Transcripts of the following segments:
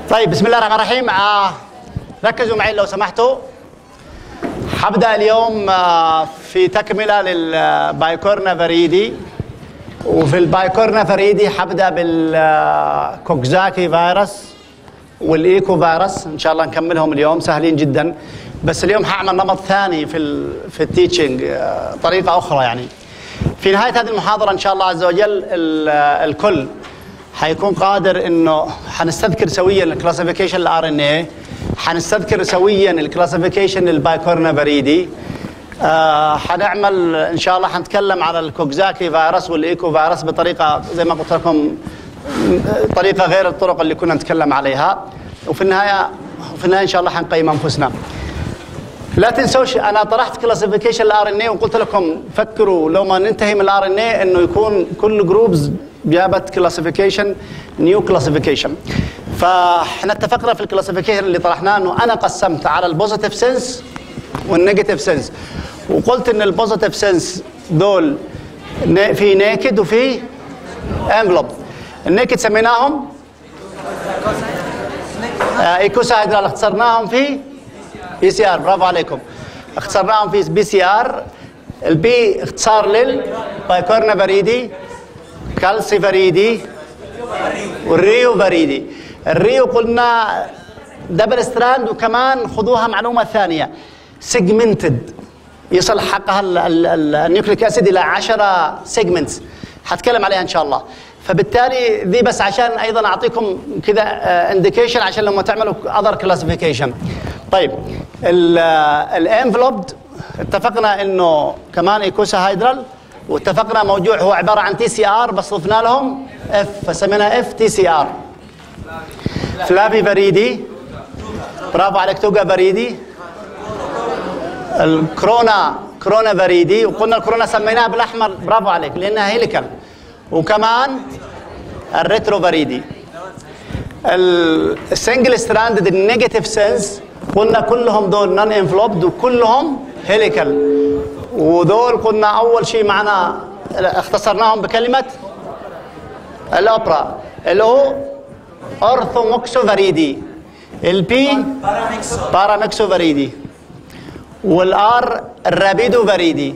طيب بسم الله الرحمن الرحيم آه ركزوا معي لو سمحتوا حبدا اليوم آه في تكمله للبايكورنا فريدي وفي البايكورنا فريدي حبدا بالكوكزاكي فيروس والايكو فيروس ان شاء الله نكملهم اليوم سهلين جدا بس اليوم حاعمل نمط ثاني في ال في التيتشنج آه طريقه اخرى يعني في نهايه هذه المحاضره ان شاء الله عز وجل الكل حيكون قادر انه حنستذكر سويا الكلاسيفيكيشن الار ان اي حنستذكر سويا الكلاسيفيكيشن للبايكورنا فريدي آه حنعمل ان شاء الله حنتكلم على الكوكزاكي فيروس والايكو فيروس بطريقه زي ما قلت لكم طريقه غير الطرق اللي كنا نتكلم عليها وفي النهايه في النهايه ان شاء الله حنقيم انفسنا لا تنسوش انا طرحت كلاسيفيكيشن الار ان اي وقلت لكم فكروا لو ما ننتهي من الار ان اي انه يكون كل جروبز جابت كلاسيفيكيشن نيو كلاسيفيكيشن فاحنا اتفقنا في الكلاسيفيكيشن اللي طرحناه انه انا قسمت على البوزيتيف سنس والنيجاتيف سنس وقلت ان البوزيتيف سنس دول في نيكد وفي انفلوب النيكد سميناهم ايكوسايدرال اختصرناهم في بي سي ار برافو عليكم اختصرناهم في بي سي ار البي اختصار للبايكورنا بريدي كالسي فريدي والريو فريدي الريو قلنا دبل ستراند وكمان خذوها معلومه ثانيه سيجمنتد يصل حقها النيوكليك اسيد الى 10 سيجمنتس حتكلم عليها ان شاء الله فبالتالي ذي بس عشان ايضا اعطيكم كذا انديكيشن عشان لما تعملوا اذر كلاسيفيكيشن طيب الانفلوبد اتفقنا انه كمان ايكوسا هيدرال واتفقنا موضوع هو عباره عن تي سي ار بس ضفنا لهم اف فسميناه اف تي سي ار فلافي فريدي برافو عليك توقع فريدي الكورونا كورونا فريدي وقلنا الكورونا سميناها بالاحمر برافو عليك لانها هيليكال وكمان الريترو فريدي السنجل ستراندد النيجاتيف سنس قلنا كلهم دول نون انفلوبد وكلهم هيليكال ودول قلنا اول شيء معنا اختصرناهم بكلمه الاوبرا اللي هو اورثوموكسو فريدي البي بارامكسو فريدي والار الرابيدو فريدي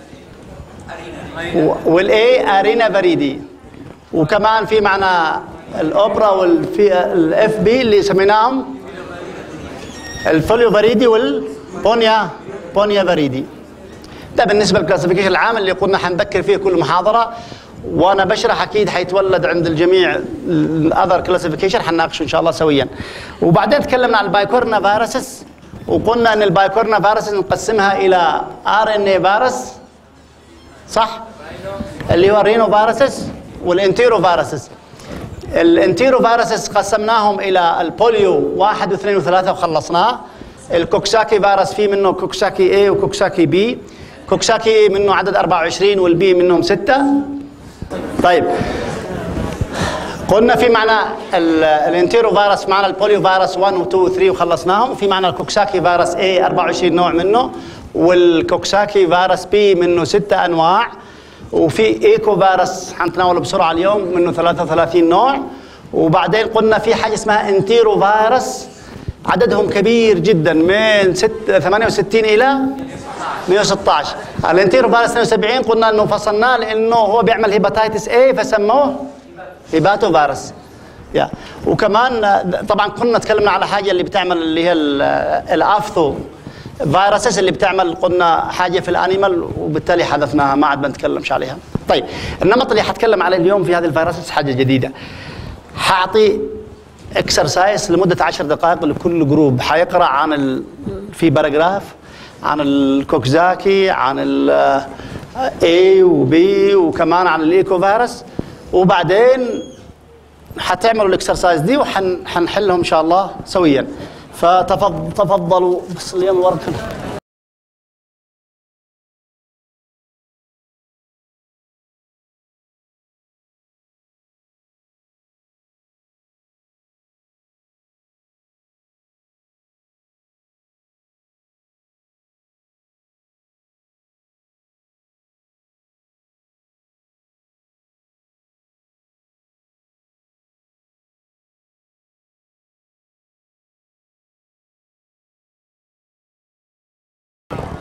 والاي ارينا فريدي وكمان في معنا الاوبرا والفي الاف بي اللي سميناهم الفوليو فريدي والبونيا بونيا فريدي ده بالنسبه للكلاسيفيكيشن العام اللي قلنا حنذكر فيه كل محاضره وانا بشرح اكيد حيتولد عند الجميع الاذر كلاسيفيكيشن حنناقشه ان شاء الله سويا وبعدين تكلمنا عن البايكورنا فيروسز وقلنا ان البايكورنا فيروسز نقسمها الى ار ان اي فيروس صح اللي هو الرينو فيروسز والانتيرو فيروسز الانتيرو فيروسز قسمناهم الى البوليو واحد واثنين وثلاثه وخلصناه الكوكساكي فيروس في منه كوكساكي اي وكوكساكي بي كوكساكي اي منه عدد 24 والبي منهم ستة طيب قلنا في معنى الانتيرو فيروس معنا البوليو فيروس 1 و 2 و 3 وخلصناهم وفي معنى الكوكساكي فيروس اي 24 نوع منه والكوكساكي فيروس بي منه ستة انواع وفي ايكو فيروس حنتناوله بسرعه اليوم منه 33 نوع وبعدين قلنا في حاجه اسمها انتيرو فيروس عددهم كبير جدا من 68 الى 116 الانتيرو فيروس 72 قلنا انه فصلناه لانه هو بيعمل هيباتيتس اي فسموه هيباتو فيروس يا وكمان طبعا كنا تكلمنا على حاجه اللي بتعمل اللي هي الافثو فيروسز اللي بتعمل قلنا حاجه في الانيمال وبالتالي حذفناها ما عاد بنتكلمش عليها طيب النمط اللي حتكلم عليه اليوم في هذه الفيروسز حاجه جديده حاعطي اكسرسايز لمده 10 دقائق لكل جروب حيقرا عن ال... في باراجراف عن الكوكزاكي عن ال A و B وكمان عن الايكو فيروس وبعدين حتعملوا الاكسرسايز دي وحنحلهم ان شاء الله سويا فتفضلوا بس اليوم الورقه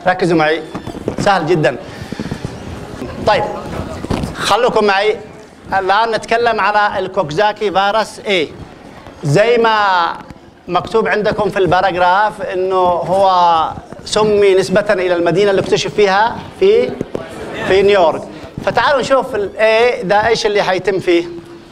ركزوا معي سهل جدا طيب خلوكم معي الان نتكلم على الكوكزاكي فيروس A زي ما مكتوب عندكم في الباراجراف انه هو سمي نسبة الى المدينة اللي اكتشف فيها في في نيويورك فتعالوا نشوف الاي ده ايش اللي حيتم فيه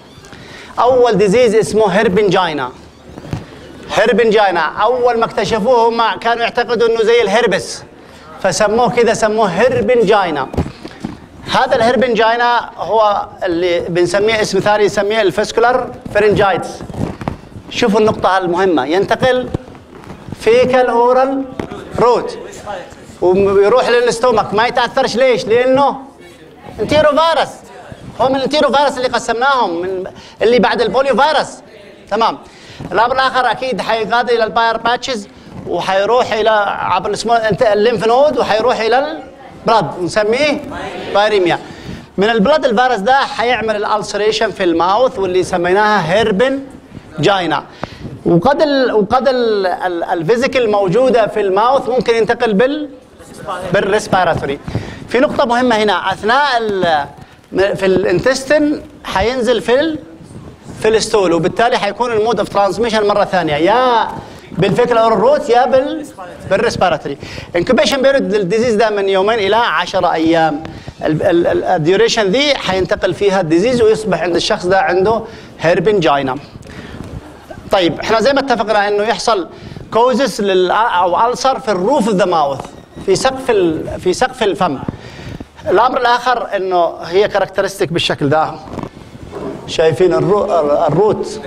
اول ديزيز اسمه هيربنجاينا هيربنجاينا اول ما اكتشفوه هم كانوا يعتقدوا انه زي الهربس فسموه كده سموه هيربنجاينا هذا الهيربنجاينا هو اللي بنسميه اسم ثاني نسميه الفسكولار فرنجايتس شوفوا النقطة المهمة ينتقل فيكال اورال روت ويروح للاستومك ما يتاثرش ليش؟ لانه انتيرو فيروس هو من الانتيرو فيروس اللي قسمناهم من اللي بعد البوليو فيروس تمام الامر الاخر اكيد حيغادر الى الباير باتشز وحيروح الى عبر اسمه الليمف نود وحيروح الى البلد نسميه بايريميا من البلد الفيروس ده حيعمل الالسريشن في الماوث واللي سميناها هيربن جاينا وقد ال وقد الفيزيكال الموجوده في الماوث ممكن ينتقل بال بالريسبيراتوري في نقطه مهمه هنا اثناء في الانتستين حينزل في ال في الستول وبالتالي حيكون المود اوف ترانسميشن مره ثانيه يا بالفكره اور الروت يا بال بالريسبيراتوري انكوبيشن بيريود للديزيز ده من يومين الى 10 ايام الديوريشن دي حينتقل فيها الديزيز ويصبح عند الشخص ده عنده هيربنجاينا طيب احنا زي ما اتفقنا انه يحصل كوزس لل او السر في الروف اوف ذا ماوث في سقف في سقف الفم الامر الاخر انه هي كاركترستيك بالشكل ده شايفين الرو الروت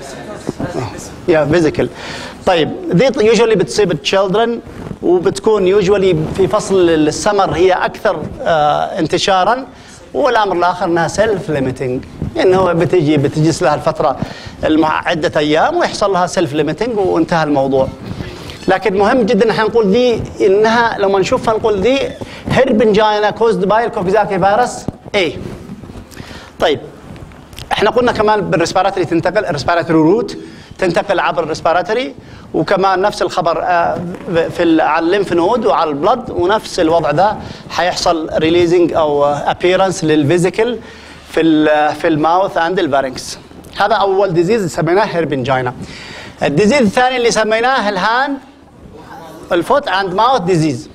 يا فيزيكال طيب دي يوجوالي بتصيب التشيلدرن وبتكون يوجوالي في فصل السمر هي اكثر آه انتشارا والامر الاخر انها سيلف ليميتنج انه بتجي بتجلس لها الفتره عده ايام ويحصل لها سيلف ليميتنج وانتهى الموضوع لكن مهم جدا احنا نقول دي انها لما نشوفها نقول دي هيربنجاينا كوزد باي الكوكزاكي فيروس اي طيب احنا قلنا كمان بالريسبيراتوري تنتقل الريسبيراتوري روت تنتقل عبر الريسبيراتوري وكمان نفس الخبر في على الليمف نود وعلى البلد ونفس الوضع ده حيحصل ريليزنج او ابييرنس للفيزيكال في ال في الماوث اند الفارنكس هذا اول ديزيز سميناه هيربنجاينا الديزيز الثاني اللي سميناه الهاند الفوت اند ماوث ديزيز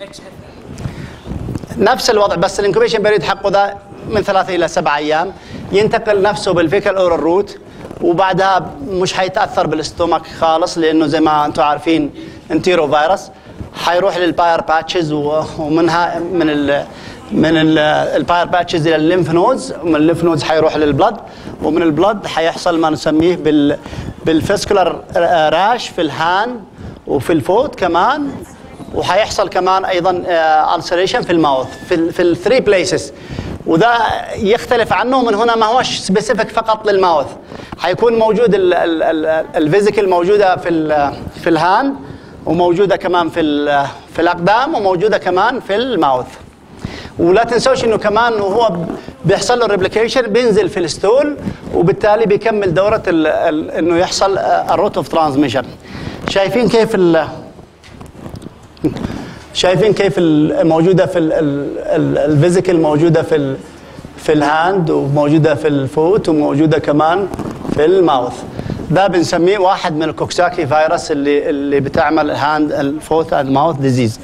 نفس الوضع بس الانكوبيشن بيريد حقه ده من ثلاثة إلى سبعة أيام ينتقل نفسه بالفيكال أورال روت وبعدها مش حيتأثر بالاستومك خالص لأنه زي ما أنتم عارفين انتيرو فيروس حيروح للباير باتشز ومنها من ال من الباير باتشز الى الليمف نودز ومن الليمف نودز حيروح للبلد ومن البلد حيحصل ما نسميه بال بالفسكولار راش في الهان وفي الفوت كمان وحيحصل كمان ايضا السريشن في الماوث في في الثري بليسز وده يختلف عنه من هنا ما هوش سبيسيفيك فقط للماوث حيكون موجود الفيزيكال موجوده في ال في الهان وموجوده كمان في في الاقدام وموجوده كمان في الماوث ولا تنسوش انه كمان وهو بيحصل له ريبليكيشن بينزل في الستول وبالتالي بيكمل دوره ال ال انه يحصل الروت اوف ترانسميشن شايفين كيف ال شايفين كيف موجوده في الفيزيكال موجوده في ال في الهاند وموجوده في الفوت وموجوده كمان في الماوث ده بنسميه واحد من الكوكساكي فيروس اللي اللي بتعمل هاند الفوت اند ماوث ديزيز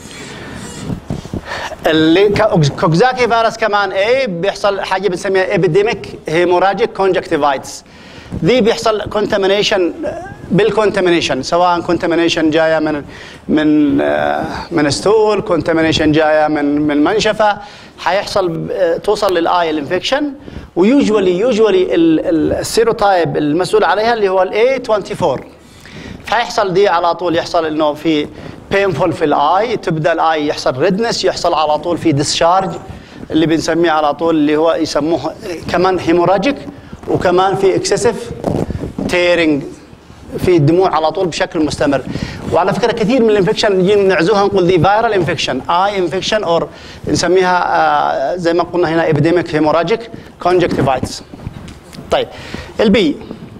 اللي كوكزاكي فيروس كمان ايه بيحصل حاجه بنسميها ابيديميك هيموراجيك كونجكتيفايتس دي بيحصل كونتامينيشن بالكونتامينيشن سواء كونتامينيشن جايه من من من ستول كونتامينيشن جايه من من منشفه حيحصل توصل للاي الانفكشن ويوجوالي يوجوالي السيروتايب المسؤول عليها اللي هو الاي 24 فيحصل دي على طول يحصل انه في بينفول في الاي تبدا الاي يحصل ريدنس يحصل على طول في ديسشارج اللي بنسميه على طول اللي هو يسموه كمان هيموراجيك وكمان في اكسسيف تيرنج في الدموع على طول بشكل مستمر وعلى فكره كثير من الانفكشن نجي نعزوها نقول دي فايرال انفكشن اي انفكشن اور نسميها آه زي ما قلنا هنا ابيديميك هيموراجيك كونجكتيفايتس طيب البي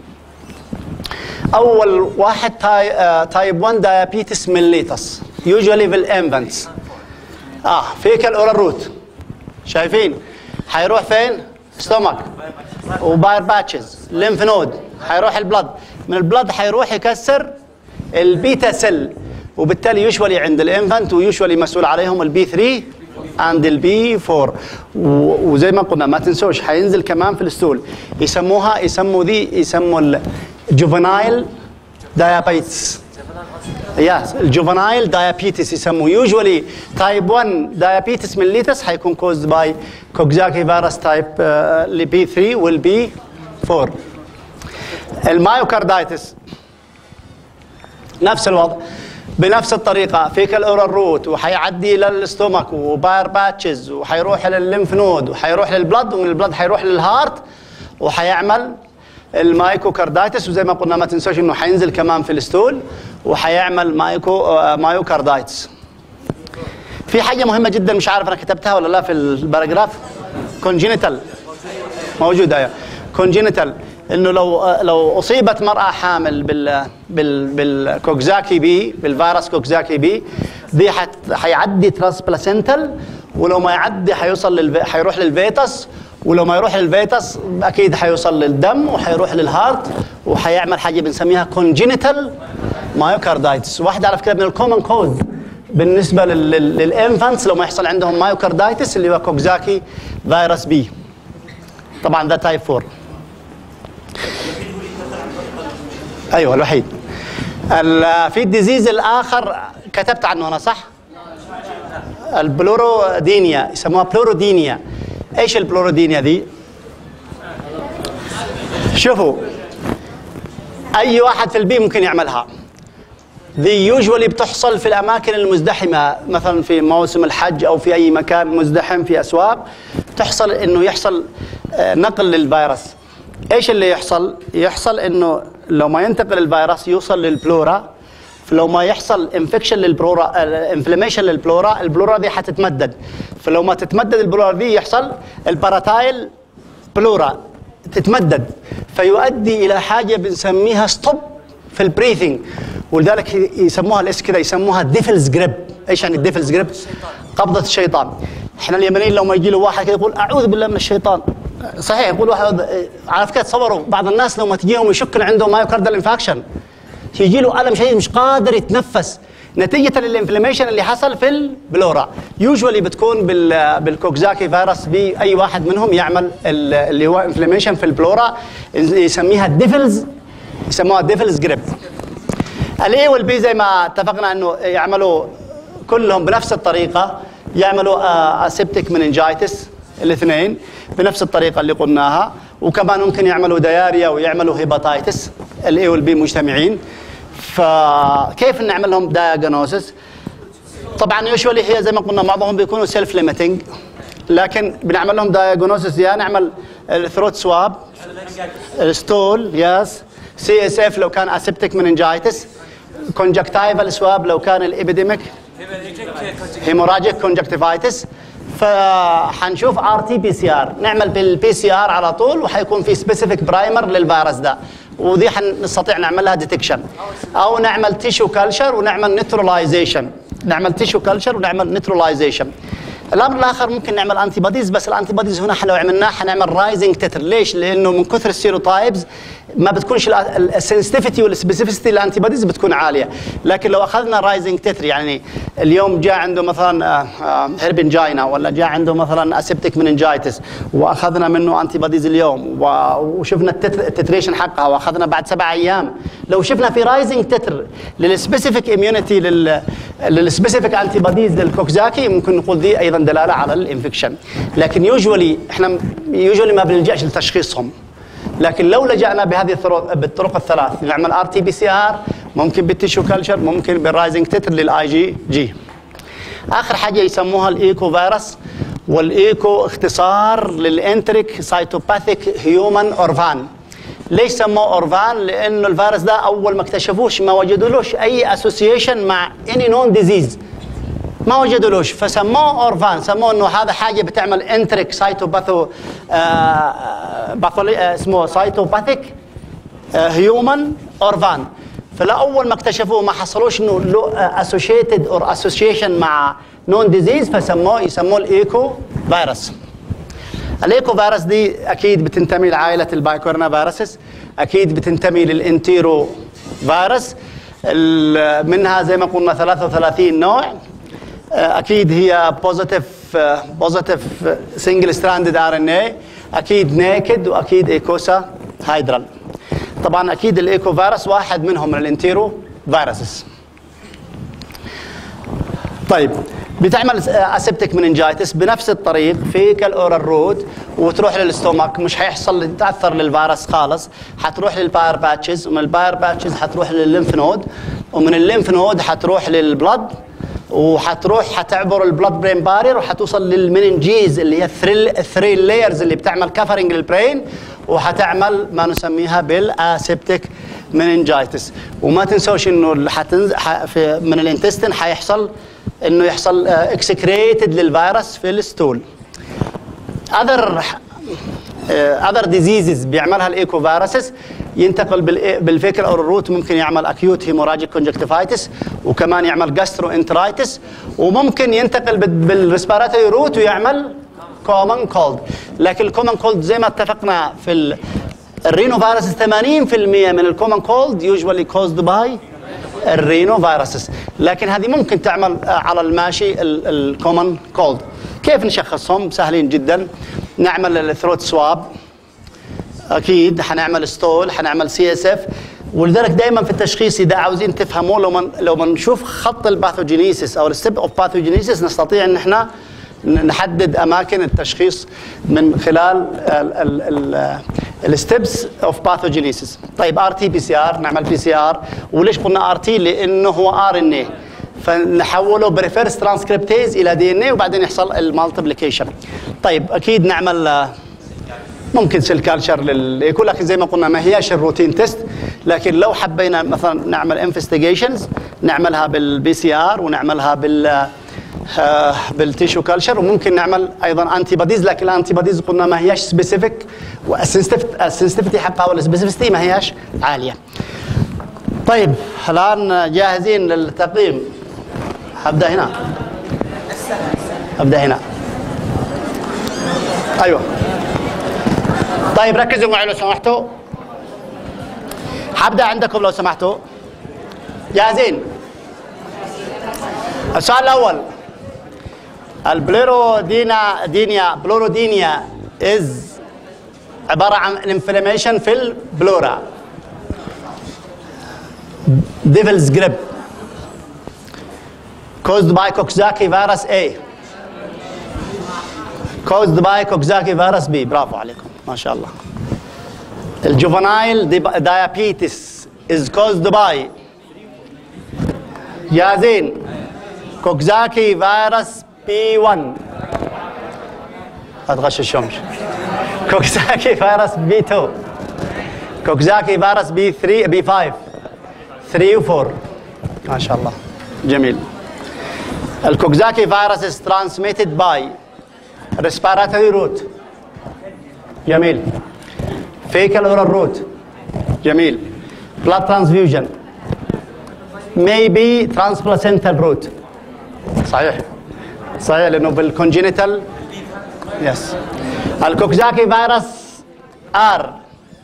اول واحد تاي تايب 1 دايابيتس ميليتس يوجوالي في الانفنتس اه فيكال اورال روت شايفين حيروح فين ستومك وباير باتشز ليمف نود حيروح البلد من البلد حيروح يكسر البيتا سيل وبالتالي يشولي عند الانفنت ويشولي مسؤول عليهم البي 3 عند البي 4 وزي ما قلنا ما تنسوش حينزل كمان في الستول يسموها يسموا ذي يسموا الجوفنايل دايابيتس يس الجوفنايل دايابيتس يسموه يوجوالي تايب 1 دايابيتس ميليتس حيكون كوزد باي كوكزاكي فيروس تايب البي 3 والبي 4 المايوكاردايتس نفس الوضع بنفس الطريقه فيكال اورال روت وحيعدي للاستومك وباير باتشز وحيروح للليمف نود وحيروح للبلد ومن البلد حيروح للهارت وحيعمل المايكوكاردايتس وزي ما قلنا ما تنسوش انه حينزل كمان في الستول وحيعمل مايكو آه، مايوكاردايتس في حاجه مهمه جدا مش عارف انا كتبتها ولا لا في الباراجراف كونجينيتال موجوده ايوه كونجينيتال انه لو لو اصيبت مراه حامل بال بال بالكوكزاكي بي بالفيروس كوكزاكي بي دي حت حيعدي تراس بلاسنتال ولو ما يعدي حيوصل للف... حيروح للفيتس ولو ما يروح للفيتس اكيد حيوصل للدم وحيروح للهارت وحيعمل حاجه بنسميها كونجينيتال مايوكاردايتس واحد عرف كده من الكومن كود بالنسبه للانفانتس لو ما يحصل عندهم مايوكاردايتس اللي هو كوكزاكي فيروس بي طبعا ده تايب 4 ايوه الوحيد في الديزيز الاخر كتبت عنه انا صح؟ البلورودينيا يسموها بلورودينيا ايش البلورودينيا دي؟ شوفوا اي واحد في البي ممكن يعملها ذي يوجوالي بتحصل في الاماكن المزدحمه مثلا في موسم الحج او في اي مكان مزدحم في اسواق تحصل انه يحصل آه، نقل للفيروس ايش اللي يحصل؟ يحصل انه لو ما ينتقل الفيروس يوصل للبلورا فلو ما يحصل انفكشن للبلورا انفلاميشن للبلورا البلورا دي حتتمدد فلو ما تتمدد البلورا دي يحصل الباراتايل بلورا تتمدد فيؤدي الى حاجه بنسميها ستوب في البريثنج ولذلك يسموها الاس كده يسموها ديفلز جريب ايش يعني الديفلز جريب قبضه الشيطان احنا اليمنيين لو ما يجي له واحد كده يقول اعوذ بالله من الشيطان صحيح يقول واحد على فكره تصوروا بعض الناس لما تجيهم يشك عندهم مايوكاردال انفاكشن يجي له الم شديد مش قادر يتنفس نتيجة للانفلاميشن اللي حصل في البلورا يوجوالي بتكون بال بالكوكزاكي فيروس باي واحد منهم يعمل اللي هو انفلاميشن في البلورا يسميها ديفلز يسموها ديفلز جريب الاي والبي زي ما اتفقنا انه يعملوا كلهم بنفس الطريقة يعملوا اسيبتيك مننجايتس الاثنين بنفس الطريقة اللي قلناها وكمان ممكن يعملوا دياريا ويعملوا هيباتايتس الاي والبي مجتمعين فكيف نعمل لهم دايجنوسس طبعا يوجوالي هي زي ما قلنا معظمهم بيكونوا سيلف ليميتنج لكن بنعمل لهم دايجنوسس يا نعمل الثروت سواب ستول يس سي اس اف لو كان اسيبتيك مننجايتس كونجكتايفال سواب لو كان الابيديميك هيموراجيك كونجكتيفايتس فحنشوف ار تي بي سي ار نعمل بالبي سي ار على طول وحيكون في سبيسيفيك برايمر للفيروس ده ودي حنستطيع نعملها ديتكشن او نعمل تيشو كلشر ونعمل نيترلايزيشن نعمل تيشو كلشر ونعمل نيترلايزيشن الامر الاخر ممكن نعمل انتي بوديز بس الانتي بوديز هنا لو عملناه حنعمل رايزنج تتر ليش؟ لانه من كثر السيروتايبز ما بتكونش السنسيتيفيتي والسبيسيفيتي للانتي بوديز بتكون عاليه لكن لو اخذنا رايزنج تتر يعني اليوم جاء عنده مثلا هيربنجاينا ولا جاء عنده مثلا اسيبتيك مننجايتس واخذنا منه انتي بوديز اليوم وشفنا التتريشن حقها واخذنا بعد سبع ايام لو شفنا في رايزنج تتر للسبيسيفيك اميونيتي للسبيسيفيك انتي بوديز للكوكزاكي ممكن نقول دي ايضا دلاله على الانفكشن لكن يوجولي احنا يوجولي ما بنلجاش لتشخيصهم لكن لو لجأنا بهذه الطرق بالطرق الثلاث نعمل ار تي بي سي ار ممكن بالتيشو كلشر ممكن بالرايزنج تتر للاي جي جي اخر حاجه يسموها الايكو فيروس والايكو اختصار للانتريك سايتوباثيك هيومن اورفان ليش سموه اورفان؟ لانه الفيروس ده اول ما اكتشفوش ما وجدولوش اي اسوسيشن مع اني نون ديزيز ما وجدولوش فسموه اورفان سموه انه هذا حاجه بتعمل انتريك سايتوباثو آه باثولي آه اسمه سايتوباثيك آه هيومن اورفان فلاول ما اكتشفوه ما حصلوش انه له اسوشيتد اور اسوشيشن مع نون ديزيز فسموه يسموه الايكو فيروس الايكو فيروس دي اكيد بتنتمي لعائله البايكورنا فيروسز اكيد بتنتمي للانتيرو فيروس منها زي ما قلنا 33 نوع اكيد هي بوزيتيف بوزيتيف سنجل ستراندد ار ان اي اكيد نيكد واكيد ايكوسا هايدرال طبعا اكيد الايكو فيروس واحد منهم من الانتيرو فيروسز طيب بتعمل اسبتك مننجايتس بنفس الطريق فيك الاورال روت وتروح للستومك مش هيحصل تاثر للفيروس خالص حتروح للباير باتشز ومن الباير باتشز حتروح للليمف نود ومن الليمف نود حتروح للبلد وحتروح حتعبر البلد برين بارير وحتوصل للمننجيز اللي هي الثري لايرز اللي بتعمل كفرنج للبرين وحتعمل ما نسميها بالاسبتك مننجايتس وما تنسوش انه حتنز... ح... في من الانتستين حيحصل انه يحصل اكسكريتد للفيروس في الستول اذر اذر ديزيزز بيعملها الايكو فيروسز ينتقل بالفكر او الروت ممكن يعمل اكيوت هيموراجيك كونجكتيفايتس وكمان يعمل جاسترو انترايتس وممكن ينتقل بالريسبيراتوري روت ويعمل كومن كولد لكن الكومن كولد زي ما اتفقنا في الرينو فيروسز 80% من الكومن كولد يوجوالي كوزد باي الرينو فيروسز لكن هذه ممكن تعمل على الماشي الكومن كولد كيف نشخصهم سهلين جدا نعمل الثروت سواب اكيد حنعمل ستول حنعمل سي اس اف ولذلك دائما في التشخيص اذا عاوزين تفهموا لو من لو ما نشوف خط الباثوجينيسيس او الستيب اوف باثوجينيسيس نستطيع ان احنا نحدد اماكن التشخيص من خلال الستبس اوف باثوجينيسيس طيب ار تي بي سي ار نعمل بي سي ار وليش قلنا ار تي لانه هو ار ان اي فنحوله بريفيرس ترانسكريبتيز الى دي ان اي وبعدين يحصل المالتيبليكيشن طيب اكيد نعمل ممكن سيل كالتشر للايكو لكن زي ما قلنا ما هياش الروتين تيست لكن لو حبينا مثلا نعمل انفستيجيشنز نعملها بالبي سي ار ونعملها بال بالتيشو كلتشر وممكن نعمل ايضا انتي بوديز لكن الانتي بوديز قلنا ما هياش سبيسيفيك والسنسيتيفيتي حقها والسبيسيفيتي ما هياش عاليه. طيب الان جاهزين للتقييم ابدا هنا ابدا هنا ايوه طيب ركزوا معي لو سمحتوا حبدا عندكم لو سمحتوا جاهزين السؤال الاول البلورودينا دينيا بلورودينيا از عباره عن انفلاميشن في البلورا ديفلز جريب caused by Coxsackie virus A caused by Coxsackie virus B برافو عليكم ما شاء الله الجوفنايل diabetes is caused by جاهزين كوكزاكي فيروس بي 1 ما تغششهمش كوكزاكي فيروس بي 2 كوكزاكي فيروس بي 3 بي 5 3 و 4 ما شاء الله جميل الكوكزاكي فيروس is transmitted by respiratory route جميل fecal oral route جميل blood transfusion maybe transplacental route صحيح صحيح لانه بالكونجينيتال يس الكوكزاكي فيروس ار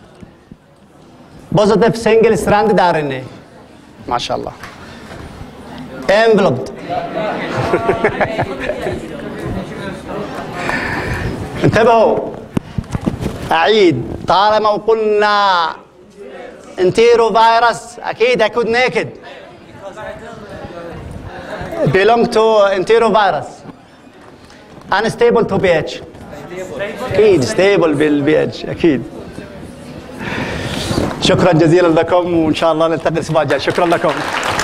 بوزيتيف سنجل ستراندد ار ان اي ما شاء الله enveloped انتبهوا اعيد طالما وقلنا انتيرو فيروس اكيد هيكون نيكد belong to enterovirus unstable to pH اكيد stable بالبي اتش اكيد شكرا جزيلا لكم وان شاء الله نلتقي الاسبوع الجاي شكرا لكم